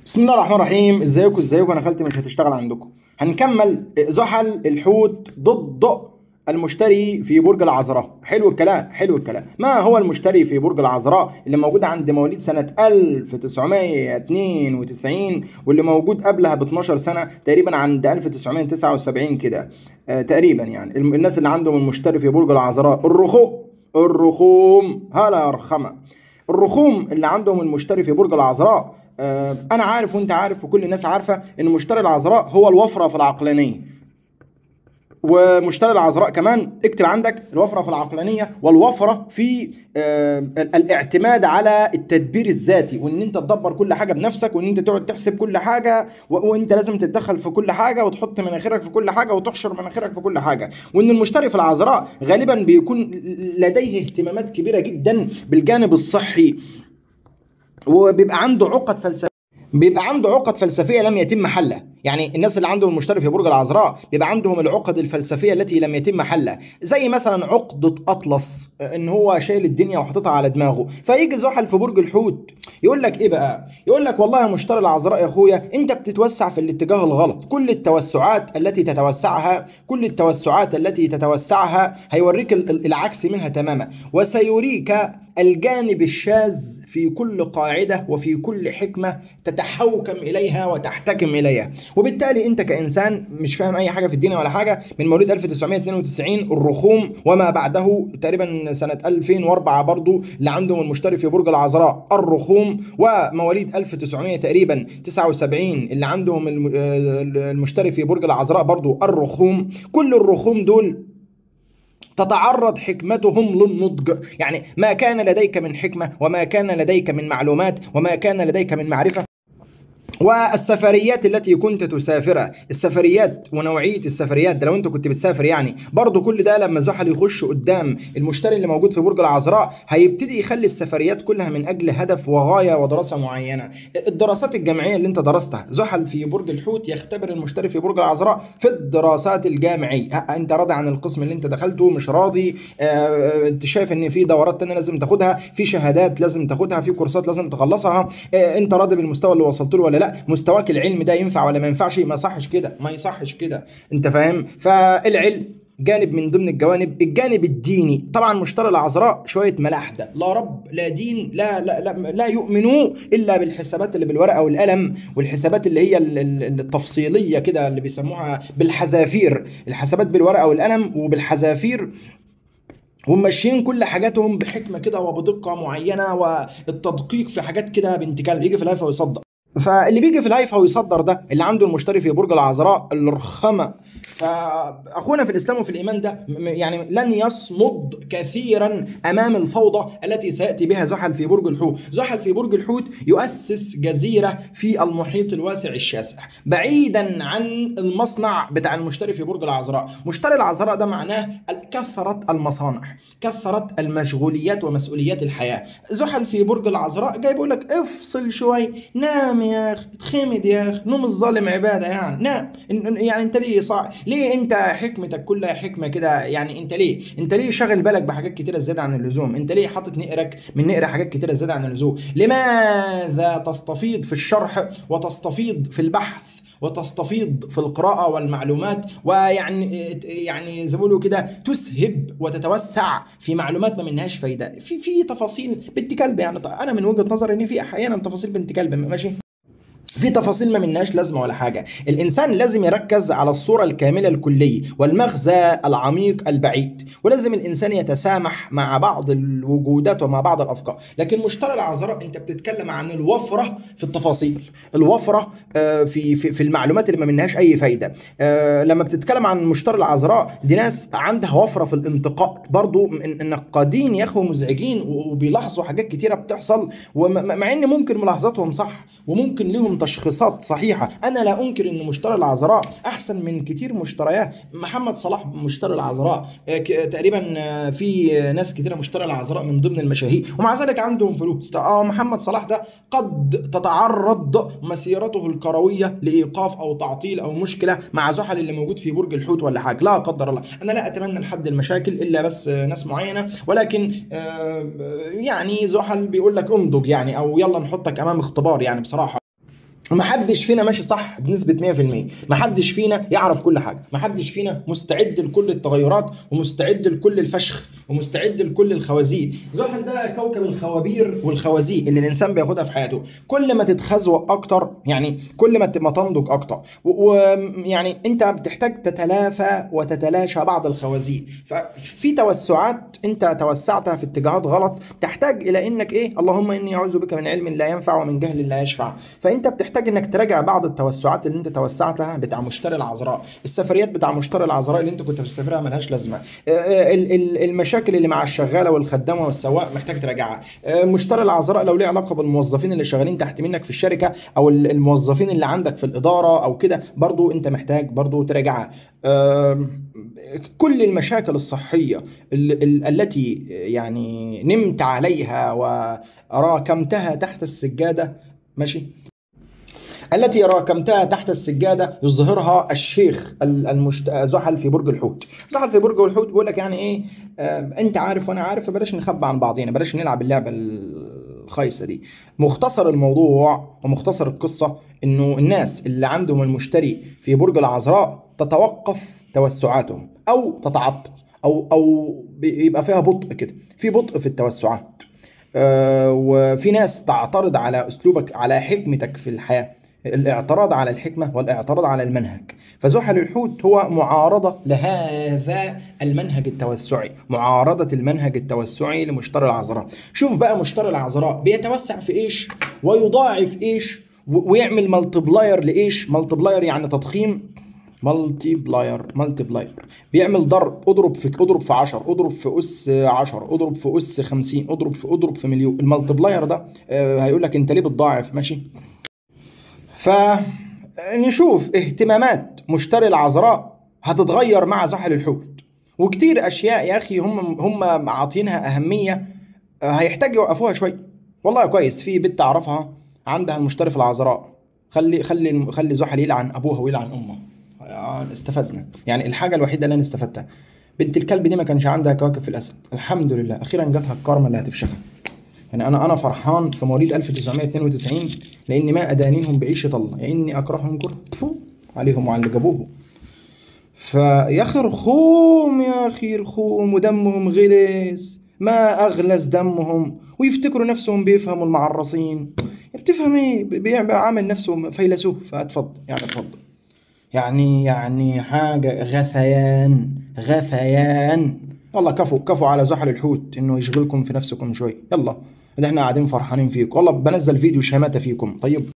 بسم الله الرحمن الرحيم ازيكم ازيكم انا خالتي مش هتشتغل عندكم هنكمل زحل الحوت ضد المشتري في برج العذراء حلو الكلام حلو الكلام ما هو المشتري في برج العذراء اللي موجود عند مواليد سنة 1992 واللي موجود قبلها ب 12 سنة تقريبا عند 1979 كده آه تقريبا يعني الم- الناس اللي عندهم المشتري في برج العذراء الرخوم الرخوم هلا يا رخمة الرخوم اللي عندهم المشتري في برج العذراء آه، انا عارف وانت عارف وكل الناس عارفه ان مشتري العذراء هو الوفره في العقلانيه ومشتري العذراء كمان اكتب عندك الوفره في العقلانيه والوفره في آه، ال- الاعتماد على التدبير الذاتي وان انت تدبر كل حاجه بنفسك وان انت تقعد تحسب كل حاجه و- وانت لازم تتدخل في كل حاجه وتحط مناخيرك في كل حاجه وتحشر مناخيرك في كل حاجه وان المشتري في العذراء غالبا بيكون لديه اهتمامات كبيره جدا بالجانب الصحي وبيبقى عنده عقد فلسفيه بيبقى عنده عقد فلسفيه لم يتم حلها يعني الناس اللي عندهم المشتري في برج العذراء بيبقى عندهم العقد الفلسفيه التي لم يتم حلها زي مثلا عقده اطلس آه، ان هو شايل الدنيا وحاططها على دماغه فيجي زحل في برج الحوت يقول لك ايه بقى يقول لك والله يا مشتري العذراء يا اخويا انت بتتوسع في الاتجاه الغلط كل التوسعات التي تتوسعها كل التوسعات التي تتوسعها هيوريك ال- ال- العكس منها تماما وسيريك الجانب الشاذ في كل قاعدة وفي كل حكمة تتحوكم إليها وتحتكم إليها وبالتالي أنت كإنسان مش فاهم أي حاجة في الدنيا ولا حاجة من مواليد 1992 الرخوم وما بعده تقريبا سنة 2004 برضو اللي عندهم المشتري في برج العذراء الرخوم ومواليد 1900 تقريبا 79 اللي عندهم الم- آه، المشتري في برج العذراء برضو الرخوم كل الرخوم دول تتعرض حكمتهم للنضج يعني ما كان لديك من حكمة وما كان لديك من معلومات وما كان لديك من معرفة والسفريات التي كنت تسافرها السفريات ونوعية السفريات ده لو انت كنت بتسافر يعني برضو كل ده لما زحل يخش قدام المشتري اللي موجود في برج العذراء هيبتدي يخلي السفريات كلها من اجل هدف وغاية ودراسة معينة الدراسات الجامعية اللي انت درستها زحل في برج الحوت يختبر المشتري في برج العذراء في الدراسات الجامعية ها، انت راضي عن القسم اللي انت دخلته مش راضي آه، انت شايف ان في دورات تانية لازم تاخدها في شهادات لازم تاخدها في كورسات لازم تخلصها آه، انت راضي بالمستوى اللي وصلت له ولا لا مستواك العلمي ده ينفع ولا ما ينفعش ما يصحش كده ما يصحش كده انت فاهم فالعلم جانب من ضمن الجوانب الجانب الديني طبعا مشتري العذراء شويه ملاحده لا رب لا دين لا لا لا, لا يؤمنوا الا بالحسابات اللي بالورقه والقلم والحسابات اللي هي ال- ال- التفصيليه كده اللي بيسموها بالحذافير الحسابات بالورقه والقلم وبالحذافير وماشيين كل حاجاتهم بحكمه كده وبدقه معينه والتدقيق في حاجات كده بنت كلب يجي في الهيفا ويصدق فاللي بيجي في الهيفا ويصدر ده اللي عنده المشتري في برج العذراء الرخامه فاخونا في الاسلام وفي الايمان ده م- يعني لن يصمد كثيرا امام الفوضى التي سياتي بها زحل في برج الحوت زحل في برج الحوت يؤسس جزيره في المحيط الواسع الشاسع بعيدا عن المصنع بتاع المشتري في برج العذراء مشتري العذراء ده معناه كثره المصانع كثره المشغوليات ومسؤوليات الحياه زحل في برج العذراء جاي بيقول لك افصل شوي نام يا اخي اتخمد يا اخي نوم الظالم عباده يعني نام إن- إن- يعني انت ليه صع... ليه انت حكمتك كلها حكمه كده يعني انت ليه انت ليه شاغل بالك بحاجات كتيره زياده عن اللزوم انت ليه حاطط نقرك من نقر حاجات كتيره زياده عن اللزوم لماذا تستفيض في الشرح وتستفيض في البحث وتستفيض في القراءة والمعلومات ويعني يعني زي ما بيقولوا كده تسهب وتتوسع في معلومات ما منهاش فايدة في في تفاصيل بنت كلب يعني أنا من وجهة نظري إن في أحيانا تفاصيل بنت كلب ماشي في تفاصيل ما مناش لازمه ولا حاجه الانسان لازم يركز على الصوره الكامله الكليه والمغزى العميق البعيد ولازم الانسان يتسامح مع بعض الوجودات ومع بعض الافكار لكن مشترى العذراء انت بتتكلم عن الوفره في التفاصيل الوفره آه، في في في المعلومات اللي ما منهاش اي فايده آه، لما بتتكلم عن مشترى العذراء دي ناس عندها وفره في الانتقاء برضو إن- النقادين يا اخو مزعجين وبيلاحظوا حاجات كتيره بتحصل ومع ان ممكن ملاحظاتهم صح وممكن لهم تشخيصات صحيحه انا لا انكر ان مشترى العذراء احسن من كتير مشتريات محمد صلاح مشتري العذراء آه، ك- تقريبا آه، في ناس كتيره مشتري العذراء من ضمن المشاهير ومع ذلك عندهم فلوس اه محمد صلاح ده قد تتعرض مسيرته الكرويه لايقاف او تعطيل او مشكله مع زحل اللي موجود في برج الحوت ولا حاجه لا قدر الله انا لا اتمنى لحد المشاكل الا بس آه، ناس معينه ولكن آه، يعني زحل بيقول لك انضج يعني او يلا نحطك امام اختبار يعني بصراحه محدش فينا ماشي صح بنسبة 100% محدش فينا يعرف كل حاجة محدش فينا مستعد لكل التغيرات ومستعد لكل الفشخ ومستعد لكل الخوازيق زحل ده كوكب الخوابير والخوازيق اللي الإنسان بياخدها في حياته كل ما تتخزوق أكتر يعني كل ما ت- ما تنضج أكتر ويعني أنت بتحتاج تتلافى وتتلاشى بعض الخوازيق ففي توسعات أنت توسعتها في اتجاهات غلط تحتاج إلى إنك إيه اللهم إني أعوذ بك من علم لا ينفع ومن جهل لا يشفع فأنت بتحتاج إنك تراجع بعض التوسعات اللي أنت توسعتها بتاع مشتري العذراء السفريات بتاع مشتري العذراء اللي أنت كنت بتسافرها ملهاش لازمة آه، آه، ال- ال- المشاكل اللي مع الشغالة والخدامة والسواق محتاج تراجعها آه، مشتري العذراء لو ليه علاقة بالموظفين اللي شغالين تحت منك في الشركة أو ال- الموظفين اللي عندك في الإدارة أو كده برضو أنت محتاج برضو تراجعها آم، كل المشاكل الصحية ال- ال- التي يعني نمت عليها وراكمتها تحت السجادة ماشي التي راكمتها تحت السجادة يظهرها الشيخ ال- المشت... زحل في برج الحوت زحل في برج الحوت بيقول لك يعني ايه آه انت عارف وانا عارف فبلاش نخبى عن بعضينا بلاش نلعب اللعبة الخايسة دي مختصر الموضوع ومختصر القصة انه الناس اللي عندهم المشتري في برج العذراء تتوقف توسعاتهم او تتعطل او او بيبقى فيها بطء كده في بطء في التوسعات آه، وفي ناس تعترض على اسلوبك على حكمتك في الحياه الاعتراض على الحكمه والاعتراض على المنهج فزحل الحوت هو معارضه لهذا المنهج التوسعي معارضه المنهج التوسعي لمشتري العذراء شوف بقى مشتري العذراء بيتوسع في ايش ويضاعف ايش و- ويعمل ملتبلاير لايش ملتبلاير يعني تضخيم مالتي بلاير مالتي بلاير بيعمل ضرب اضرب في اضرب في 10 اضرب في اس 10 اضرب في اس 50 اضرب في اضرب في مليون المالتي بلاير ده آه، هيقول لك انت ليه بتضاعف ماشي فنشوف اهتمامات مشتري العذراء هتتغير مع زحل الحوت وكتير اشياء يا اخي هم هم عاطينها اهميه آه، هيحتاج يوقفوها شويه والله كويس في بنت اعرفها عندها المشتري في العذراء خلي خلي خلي زحل يلعن ابوها ويلعن امها آه، استفدنا يعني الحاجه الوحيده اللي انا استفدتها بنت الكلب دي ما كانش عندها كواكب في الاسد الحمد لله اخيرا جاتها الكارما اللي هتفشخها يعني انا انا فرحان في مواليد 1992 لاني ما ادانيهم بعيشه الله لاني اكرههم كره تفو عليهم وعلى اللي جابوه فيا اخي رخوم يا اخي رخوم ودمهم غلس ما اغلس دمهم ويفتكروا نفسهم بيفهموا المعرصين بتفهم ايه بيبقى عامل نفسه فيلسوف فاتفضل يعني اتفضل يعني يعني حاجة غثيان غثيان يلا كفوا كفوا على زحل الحوت انه يشغلكم في نفسكم شوي يلا ده احنا قاعدين فرحانين فيكم والله بنزل فيديو شماتة فيكم طيب